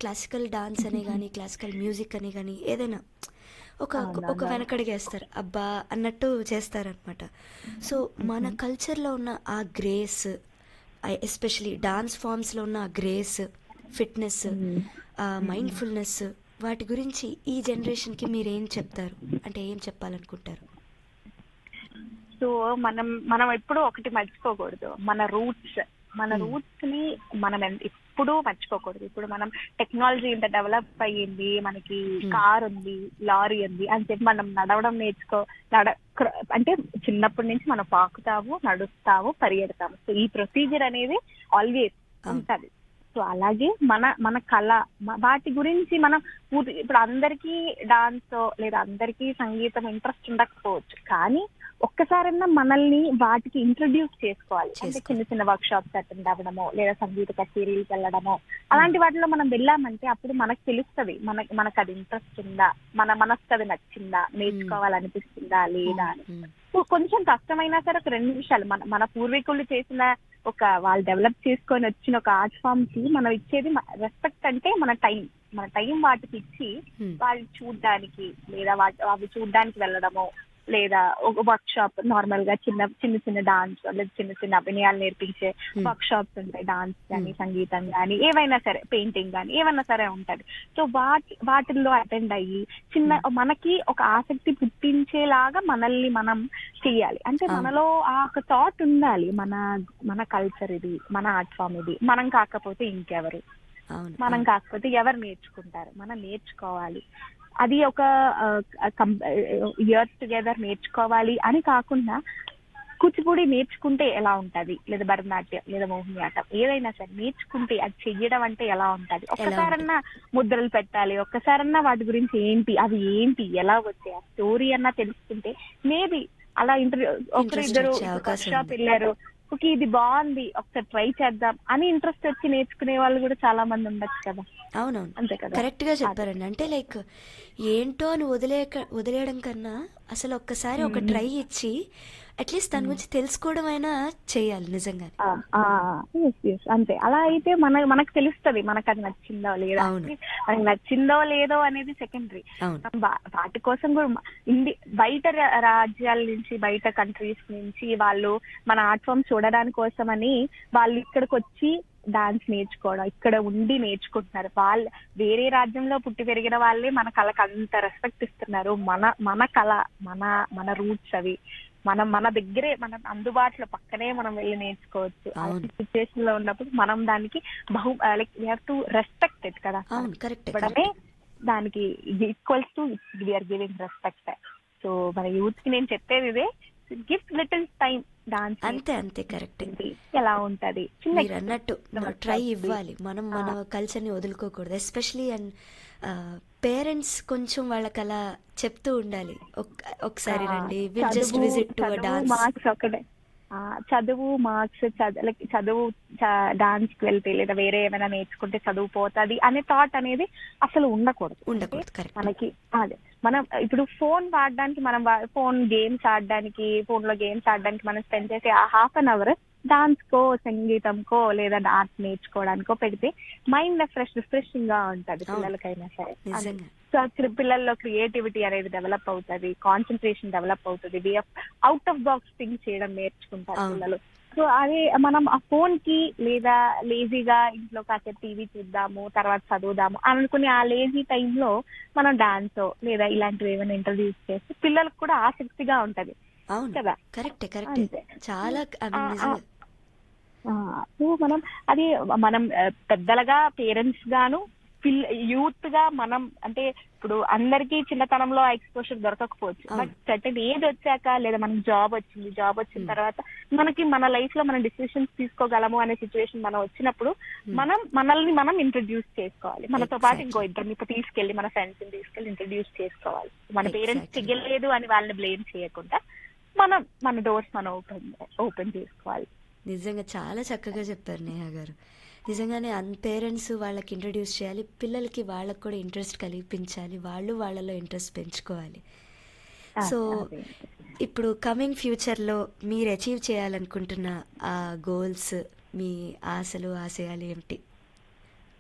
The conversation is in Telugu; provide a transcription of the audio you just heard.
క్లాసికల్ డాన్స్ అనే కానీ క్లాసికల్ మ్యూజిక్ అని కానీ ఏదైనా ఒక ఒక అవునవును. వెనకడిగేస్తారు అబ్బా అన్నట్టు చేస్తారనమాట సో మన కల్చర్లో ఉన్న ఆ గ్రేస్ ఎస్పెషలీ డాన్స్ ఫామ్స్లో ఉన్న ఆ గ్రేస్ ఫిట్నెస్ ఆ మైండ్ఫుల్నెస్ వాటి గురించి ఈ జనరేషన్కి మీరు ఏం చెప్తారు అంటే ఏం చెప్పాలనుకుంటారు సో మనం మనం ఎప్పుడూ ఒకటి మర్చిపోకూడదు మన రూట్స్ మన Hmm. రూట్స్ ని మనం ఎన్- ఎప్పుడూ మర్చిపోకూడదు ఇప్పుడు మనం టెక్నాలజీ ఇంత డెవలప్ అయ్యింది మనకి Hmm. కార్ ఉంది లారీ ఉంది అని చెప్పి మనం నడవడం నేర్చుకో నడ క్ర- అంటే చిన్నప్పటి నుంచి మనం పాకుతాము నడుస్తాము పరిగెడతాము సో ఈ ప్రొసీజర్ అనేది ఆల్వేస్ అవును. ఉంటది సో అలాగే మన మన కళ మ- వాటి గురించి మనం పూర్తి ఇప్పుడు అందరికీ డాన్స్ లేదా అందరికీ సంగీతం ఇంట్రెస్ట్ ఉండకపోవచ్చు కానీ ఒక్కసారన్నా మనల్ని వాటికి ఇంట్రొడ్యూస్ చేసుకోవాలి అంటే చేసుకోవాలి. చిన్న చిన్న వర్క్ షాప్స్ అటెండ్ అవ్వడమో లేదా సంగీత కచేరీలకు వెళ్ళడమో అలాంటి వాటిలో మనం వెళ్ళామంటే అప్పుడు మనకు తెలుస్తుంది మన మనకు అది ఇంట్రెస్ట్ ఉందా మన మనసుకు అది నచ్చిందా నేర్చుకోవాలనిపిస్తుందా లేదా అని మ్మ్. సో కొంచెం కష్టమైనా సరే ఒక రెండు నిమిషాలు మన మన పూర్వీకులు చేసిన ఒక వాళ్ళు డెవలప్ చేసుకొని వచ్చిన ఒక ఆర్ట్ ఫామ్ కి మనం ఇచ్చేది రెస్పెక్ట్ అంటే మన టైం మన టైం వాటికి ఇచ్చి మ్మ్. వాళ్ళు చూడడానికి లేదా వాటి అవి చూడడానికి వెళ్ళడము లేదా ఒక వర్క్ షాప్ నార్మల్ గా చిన్న చిన్న చిన్న డాన్స్ లేదా చిన్న చిన్న అభినయాలు నేర్పించే Hmm. వర్క్ షాప్స్ ఉంటాయి డాన్స్ కానీ Hmm. సంగీతం కానీ ఏవైనా సరే పెయింటింగ్ కానీ ఏవైనా సరే ఉంటది సో వాటి వాటిల్లో అటెండ్ అయ్యి చిన్న మనకి ఒక ఆసక్తి పుట్టించేలాగా మనల్ని మనం చెయ్యాలి అంటే అవును. మనలో ఆ ఒక థాట్ ఉండాలి మన మన కల్చర్ ఇది మన ఆర్ట్ ఫామ్ ఇది మనం కాకపోతే ఇంకెవరు అవును మనం అవును. కాకపోతే ఎవరు నేర్చుకుంటారు మనం నేర్చుకోవాలి అది ఒక ఇయర్స్ టుగెదర్ నేర్చుకోవాలి అని కాకుండా కూచిపూడి నేర్చుకుంటే ఎలా ఉంటది లేదా భరతనాట్యం లేదా మోహినియాటం ఏదైనా సరే నేర్చుకుంటే అది చెయ్యడం అంటే ఎలా ఉంటది ఒక్కసారన్నా ముద్రలు పెట్టాలి ఒక్కసారన్నా వాటి గురించి ఏంటి అవి ఏంటి ఎలా వచ్చాయి ఆ స్టోరీ అన్నా తెలుసుకుంటే మేబీ అలా ఇంటర్వ్యూ ఒకరు Interest ఇద్దరు వచ్చే అవకాశం షాప్ ఉంది. వెళ్ళారు ఓకే ఇది బాగుంది ఒకసారి ట్రై చేద్దాం అని ఇంట్రెస్ట్ వచ్చి నేర్చుకునే వాళ్ళు కూడా చాలా మంది ఉండొచ్చు కదా అవునవును అంతే కదా కరెక్ట్ గా చెప్పారండి అంటే లైక్ ఏంటో అని వదిలేక వదిలేయడం కన్నా అసలు ఒక్కసారి ఒక మ్మ్. ట్రై ఇచ్చి అట్లీస్ట్ దాని గురించి తెలుసుకోవడం అయినా చేయాలి నిజంగా ఎస్ ఎస్ అంతే అలా అయితే మన మనకు తెలుస్తది మనకు అది నచ్చిందో లేదా అవును. మనకి నచ్చిందో లేదో అనేది సెకండరీ అవును వాటి కోసం కూడా మ- ఇండి బయట రా- రాజ్యాల నుంచి బయట కంట్రీస్ నుంచి వాళ్ళు మన ఆర్ట్ ఫామ్ చూడడానికి కోసమని వాళ్ళు ఇక్కడికి వచ్చి డాన్స్ నేర్చుకోవడం ఇక్కడ ఉండి నేర్చుకుంటున్నారు వాళ్ళు వేరే రాజ్యంలో పుట్టి పెరిగిన వాళ్ళే మన కళకు అంత రెస్పెక్ట్ ఇస్తున్నారు మన మన కళ మన మన రూట్స్ అవి మనం మన దగ్గరే మనం అందుబాటులో పక్కనే మనం వెళ్ళి నేర్చుకోవచ్చు అవును. సిచ్యువేషన్ లో ఉన్నప్పుడు మనం దానికి బహు like we have to respect it కదా అవును కరెక్ట్ ఇవ్వడమే దానికి equals to we are giving respect so మన యూత్ కి నేను చెప్పేది ఇదే గిఫ్ట్ లిటిల్ టైం డాన్స్ అంతే అంతే కరెక్ట్ ఎలా ఉంటది చిన్న మీరు అన్నట్టు ట్రై ఇవ్వాలి మనం మన కల్చర్ ని వదులుకోకూడదు ఎస్పెషలీ అండ్ పేరెంట్స్ కొంచెం వాళ్ళకి అలా చెప్తూ ఉండాలి ఒక్- ఒకసారి రండి will just visit to dance marks ఒకటే ఆ, చదువు మార్క్స్ లైక్ చదువు డాన్స్ కి వెళ్తే లేదా వేరే ఏమైనా నేర్చుకుంటే చదువు పోతుంది అనే థాట్ అనేది అసలు ఉండకూడదు ఉండకూడదు కరెక్ట్ మనకి అదే మనం ఇప్పుడు ఫోన్ వాడడానికి మనం ఫోన్ గేమ్స్ ఆడడానికి ఫోన్ లో గేమ్స్ ఆడడానికి మనం స్పెండ్ చేసే ఆ హాఫ్ అన్ అవర్ డాన్స్ కో సంగీతంకో లేదా డాన్స్ నేర్చుకోవడానికో పెడితే మైండ్ ఫ్రెష్ రిఫ్రెషింగ్ గా ఉంటది అవును. పిల్లలకైనా సరే నిజంగా సో అక్కడ పిల్లల్లో క్రియేటివిటీ అనేది డెవలప్ అవుతుంది కాన్సన్ట్రేషన్ డెవలప్ అవుతుంది way of out of box thing చేయడం నేర్చుకుంటారు అవును. పిల్లలు సో అదే మనం ఆ ఫోన్ కి లేదా లేజీగా ఇంట్లో కాసేపు టీవీ చూద్దాము తర్వాత చదువుదాము అనుకునే ఆ లేజీ టైంలో మనం డాన్స్ లేదా ఇలాంటివి ఏమైనా ఇంట్రడ్యూస్ చేస్తే పిల్లలకు కూడా ఆసక్తిగా ఉంటది అవును కదా కరెక్టే కరెక్టే అంతే. చాలా I mean, ఆ, ఆ. నిజంగా సో మనం అది మనం ఆ, పెద్దలుగా పేరెంట్స్ గాను పిల్ల యూత్ గా మనం అంటే ఇప్పుడు అందరికీ చిన్నతనంలో ఎక్స్పోజర్ దొరకకపోవచ్చు అవును. బట్ సర్టన్ ఏజ్ వచ్చాక లేదా మనకి జాబ్ వచ్చింది జాబ్ వచ్చిన Hmm. తర్వాత మనకి మన లైఫ్ లో మనం డిసిషన్స్ తీసుకోగలము అనే సిచ్యువేషన్ మనం వచ్చినప్పుడు Hmm. మనం మనల్ని మనం ఇంట్రడ్యూస్ చేసుకోవాలి మనతో పాటు Exactly. ఇంకో ఇద్దరిని తీసుకెళ్లి మన ఫ్రెండ్స్ ని తీసుకెళ్లి ఇంట్రడ్యూస్ చేసుకోవాలి మన పేరెంట్స్ Exactly. చెయ్యలేదు అని వాళ్ళని బ్లేమ్ చేయకుండా మనం మన డోర్స్ మనం ఓపెన్ ఓపెన్ చేసుకోవాలి నిజంగా చాలా చక్కగా చెప్పారు నేహా గారు నిజంగానే అన్ పేరెంట్స్ వాళ్ళకి ఇంట్రడ్యూస్ చేయాలి పిల్లలకి వాళ్ళకి కూడా ఇంట్రెస్ట్ కలిపించాలి వాళ్ళు వాళ్ళలో ఇంట్రెస్ట్ పెంచుకోవాలి సో అదే. ఇప్పుడు కమింగ్ ఫ్యూచర్లో మీరు అచీవ్ చేయాలనుకుంటున్న ఆ గోల్స్ మీ ఆశలు ఆశయాలు ఏమిటి